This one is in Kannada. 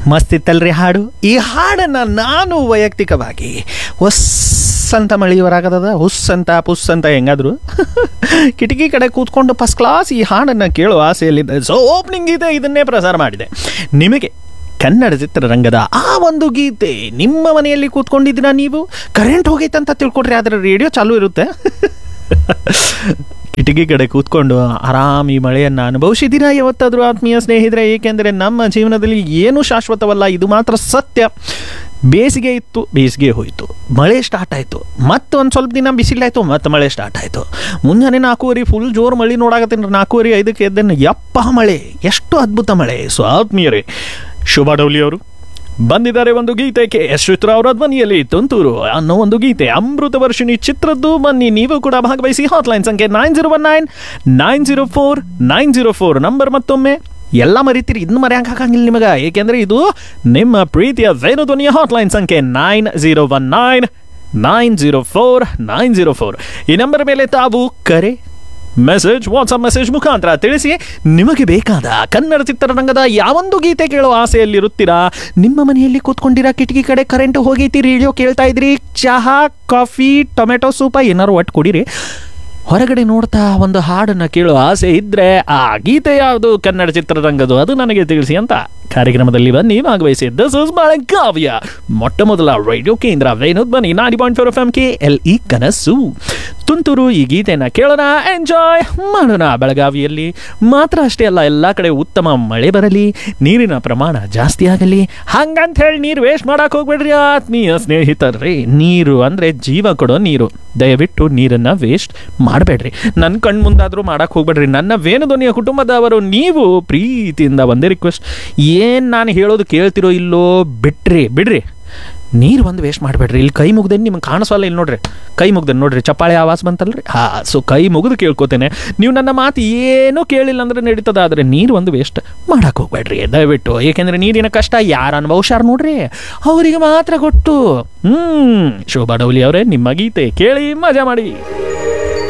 ಮಸ್ತಿತ್ತಲ್ರಿ ಹಾಡು ಈ ಹಾಡನ್ನು ನಾನು ವೈಯಕ್ತಿಕವಾಗಿ ಹೊಸ್ ಅಂತ ಮಳೆಯವರಾಗದ ಹುಸ್ ಅಂತ ಪುಸ್ ಅಂತ ಹೆಂಗಾದ್ರು ಕಿಟಕಿ ಕಡೆ ಕೂತ್ಕೊಂಡು ಫಸ್ಟ್ ಕ್ಲಾಸ್ ಈ ಹಾಡನ್ನು ಕೇಳುವ ಆಸೆಯಲ್ಲಿದ್ದೆ ಸೊ ಓಪನಿಂಗ್ ಗೀತೆ ಇದನ್ನೇ ಪ್ರಸಾರ ಮಾಡಿದೆ ನಿಮಗೆ ಕನ್ನಡ ಚಿತ್ರರಂಗದ ಆ ಒಂದು ಗೀತೆ ನಿಮ್ಮ ಮನೆಯಲ್ಲಿ ಕೂತ್ಕೊಂಡಿದ್ದೀರಾ ನೀವು ಕರೆಂಟ್ ಹೋಗೈತೆ ಅಂತ ತಿಳ್ಕೊಡ್ರಿ ಆದರೆ ರೇಡಿಯೋ ಚಾಲೂ ಇರುತ್ತೆ ಕಿಟಕಿ ಕಡೆ ಕೂತ್ಕೊಂಡು ಆರಾಮ್ ಈ ಮಳೆಯನ್ನು ಅನುಭವಿಸಿದ್ದೀರಾ ಯಾವತ್ತಾದರೂ ಆತ್ಮೀಯ ಸ್ನೇಹಿತರೆ ಏಕೆಂದರೆ ನಮ್ಮ ಜೀವನದಲ್ಲಿ ಏನೂ ಶಾಶ್ವತವಲ್ಲ ಇದು ಮಾತ್ರ ಸತ್ಯ ಬೇಸಿಗೆ ಇತ್ತು ಬೇಸಿಗೆ ಹೋಯಿತು ಮಳೆ ಸ್ಟಾರ್ಟ್ ಆಯಿತು ಮತ್ತೆ ಒಂದು ಸ್ವಲ್ಪ ದಿನ ಬಿಸಿಲಾಯಿತು ಮತ್ತೆ ಮಳೆ ಸ್ಟಾರ್ಟ್ ಆಯಿತು ಮುಂಜಾನೆ ನಾಲ್ಕೂವರೆ ಫುಲ್ ಜೋರು ಮಳೆ ನೋಡಾಕತ್ತೀನಿ ನಾಲ್ಕೂವರೆ ಐದಕ್ಕೆ ಎದ್ದನ್ನು ಯಪ್ಪ ಮಳೆ ಎಷ್ಟು ಅದ್ಭುತ ಮಳೆ ಸೊ ಆತ್ಮೀಯರೇ ಶುಭ ಡೌಲಿ ಅವರು ಬಂದಿದ್ದಾರೆ ಒಂದು ಗೀತೆ ಕೆ ಎಸ್ ಚಿತ್ರ ಅವರ ಧ್ವನಿಯಲ್ಲಿ ತುಂತೂರು ಅನ್ನೋ ಒಂದು ಗೀತೆ ಅಮೃತ ವರ್ಷಿಣಿ ಚಿತ್ರದ್ದು ಬನ್ನಿ ನೀವು ಕೂಡ ಭಾಗವಹಿಸಿ ಹಾಟ್ಲೈನ್ ಸಂಖ್ಯೆ nine zero one nine nine zero four nine zero four number ಮತ್ತೊಮ್ಮೆ ಎಲ್ಲ ಮರಿತೀರಿ ಇನ್ನು ಮರೆಯಂಗೆ ಹಾಕಂಗಿಲ್ಲ ನಿಮಗೆ ಏಕೆಂದರೆ ಇದು ನಿಮ್ಮ ಪ್ರೀತಿಯ ವೇಣು ಧ್ವನಿಯ ಹಾಟ್ಲೈನ್ ಸಂಖ್ಯೆ nine zero one nine nine zero four nine zero four ಈ ನಂಬರ್ ಮೇಲೆ ತಾವು ಕರೆ ಮೆಸೇಜ್ ವಾಟ್ಸಪ್ ಮೆಸೇಜ್ ಮುಖಾಂತರ ತಿಳಿಸಿ ನಿಮಗೆ ಬೇಕಾದ ಕನ್ನಡ ಚಿತ್ರರಂಗದ ಯಾವೊಂದು ಗೀತೆ ಕೇಳೋ ಆಸೆಯಲ್ಲಿರುತ್ತೀರಾ ನಿಮ್ಮ ಮನೆಯಲ್ಲಿ ಕೂತ್ಕೊಂಡಿರಾ ಕಿಟಕಿ ಕಡೆ ಕರೆಂಟ್ ಹೋಗೈತಿ ರೇಡಿಯೋ ಕೇಳ್ತಾ ಇದ್ರಿ ಚಹಾ ಕಾಫಿ ಟೊಮೆಟೊ ಸೂಪ ಏನಾರು ಒಟ್ಟು ಕುಡೀರಿ ಹೊರಗಡೆ ನೋಡ್ತಾ ಒಂದು ಹಾಡನ್ನು ಕೇಳೋ ಆಸೆ ಇದ್ದರೆ ಆ ಗೀತೆ ಯಾವುದು ಕನ್ನಡ ಚಿತ್ರರಂಗದು ಅದು ನನಗೆ ತಿಳಿಸಿ ಅಂತ ಕಾರ್ಯಕ್ರಮದಲ್ಲಿ ಬನ್ನಿ ಭಾಗವಹಿಸಿ ದಿಸ್ ಇಸ್ ಬೆಳಗಾವಿಯ ಮೊಟ್ಟ ಮೊದಲ ರೇಡಿಯೋ ಕೇಂದ್ರ ವೇಣುದ್ ಬನ್ನಿ ನಾಡಿ point four F M K L E ಕನಸು ತುಂತುರು ಈ ಗೀತೆನ ಕೇಳೋಣ ಎಂಜಾಯ್ ಮಾಡೋಣ ಬೆಳಗಾವಿಯಲ್ಲಿ ಮಾತ್ರ ಅಷ್ಟೇ ಅಲ್ಲ ಎಲ್ಲ ಕಡೆ ಉತ್ತಮ ಮಳೆ ಬರಲಿ ನೀರಿನ ಪ್ರಮಾಣ ಜಾಸ್ತಿ ಆಗಲಿ ಹಂಗಂತ ಹೇಳಿ ನೀರು ವೇಸ್ಟ್ ಮಾಡಕ್ಕೆ ಹೋಗ್ಬೇಡ್ರಿ ಆತ್ಮೀಯ ಸ್ನೇಹಿತರ್ರಿ ನೀರು ಅಂದರೆ ಜೀವ ಕೊಡೋ ನೀರು ದಯವಿಟ್ಟು ನೀರನ್ನು ವೇಸ್ಟ್ ಮಾಡಬೇಡ್ರಿ ನನ್ನ ಕಣ್ಣು ಮುಂದಾದರೂ ಮಾಡಕ್ಕೆ ಹೋಗ್ಬೇಡ್ರಿ ನನ್ನ ವೇಣುಧ್ವನಿಯ ಕುಟುಂಬದವರು ನೀವು ಪ್ರೀತಿಯಿಂದ ಒಂದೇ ರಿಕ್ವೆಸ್ಟ್ ಏನು ನಾನು ಹೇಳೋದು ಕೇಳ್ತಿರೋ ಇಲ್ಲೋ ಬಿಟ್ರಿ ಬಿಡ್ರಿ ನೀರು ಒಂದು ವೇಸ್ಟ್ ಮಾಡಬೇಡ್ರಿ ಇಲ್ಲಿ ಕೈ ಮುಗ್ದೇನೆ ನಿಮ್ಗೆ ಕಾಣಿಸಲ್ಲ ಇಲ್ಲಿ ನೋಡ್ರಿ ಕೈ ಮುಗ್ದೇನೆ ನೋಡ್ರಿ ಚಪ್ಪಾಳೆ ಆವಾಸ ಬಂತಲ್ರಿ ಹಾಂ ಸೊ ಕೈ ಮುಗಿದು ಕೇಳ್ಕೊತೇನೆ ನೀವು ನನ್ನ ಮಾತು ಏನೂ ಕೇಳಿಲ್ಲ ಅಂದ್ರೆ ನಡೀತದ ಆದರೆ ನೀರು ಒಂದು ವೇಸ್ಟ್ ಮಾಡಕ್ಕೆ ಹೋಗ್ಬೇಡ್ರಿ ದಯವಿಟ್ಟು ಏಕೆಂದರೆ ನೀರಿನ ಕಷ್ಟ ಯಾರು ಅನುಭವಿಸ್ಯಾರ ನೋಡ್ರಿ ಅವರಿಗೆ ಮಾತ್ರ ಕೊಟ್ಟು ಹ್ಞೂ ಶೋಭಾ ಡೌಲಿ ಅವರೇ ನಿಮ್ಮ ಗೀತೆ ಕೇಳಿ ಮಜಾ ಮಾಡಿ